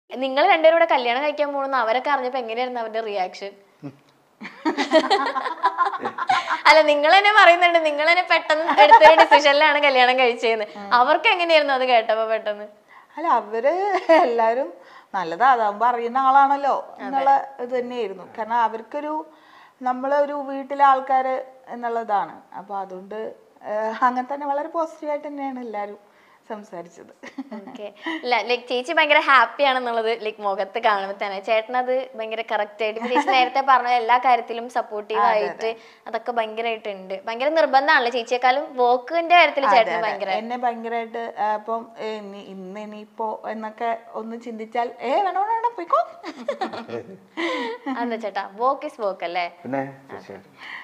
നിങ്ങൾ രണ്ടുപേരും കൂടെ കല്യാണം കഴിക്കാൻ പോകുന്ന അവരൊക്കെ അറിഞ്ഞപ്പോ എങ്ങനെയായിരുന്നു അവരുടെ റിയാക്ഷൻ അല്ല നിങ്ങൾ തന്നെ പറയുന്നുണ്ട് നിങ്ങൾ തന്നെ പെട്ടെന്ന് എടുത്തൊരു ഡിസിഷനിലാണ് കല്യാണം കഴിച്ചതെന്ന് അവർക്ക് എങ്ങനെയായിരുന്നു അത് കേട്ടപ്പോ പെട്ടെന്ന് അല്ല അവര് എല്ലാരും നല്ലതാ അതാകുമ്പോ അറിയുന്ന ആളാണല്ലോ എന്നുള്ള ഇത് തന്നെയായിരുന്നു കാരണം അവർക്കൊരു നമ്മളൊരു വീട്ടിലെ ആൾക്കാര് എന്നുള്ളതാണ് അപ്പൊ അതുകൊണ്ട് ഏഹ്, അങ്ങനെ തന്നെ വളരെ പോസിറ്റീവായിട്ട് തന്നെയാണ് എല്ലാരും സംസാരിച്ചത് ഓക്കെ ലൈക് ചേച്ചി ഭയങ്കര ഹാപ്പി ആണെന്നുള്ളത് ലൈക് മുഖത്ത് കാണുമ്പോൾ തന്നെ ചേട്ടൻ അത് ഭയങ്കര കറക്റ്റ് ആയിട്ട് ഇപ്പൊ ചേച്ചി നേരത്തെ പറഞ്ഞ എല്ലാ കാര്യത്തിലും സപ്പോർട്ടീവ് ആയിട്ട് അതൊക്കെ ഭയങ്കരമായിട്ടുണ്ട് ഭയങ്കര നിർബന്ധമാണല്ലോ ചേച്ചിയെക്കാളും വർക്കിന്റെ കാര്യത്തിൽ ചേട്ടന് ഭയങ്കര എന്നെ ഭയങ്കരമായിട്ട് അപ്പം ഏ, ഇനി- ഇന്ന് ഇനിയിപ്പോ എന്നൊക്കെ ഒന്ന് ചിന്തിച്ചാൽ ഏ വേണോ വേണോ പോയിക്കോ എന്താ ചേട്ടാ വർക്ക് ഇസ് വർക്ക് അല്ലേ പിന്നെ തീർച്ചയായിട്ടും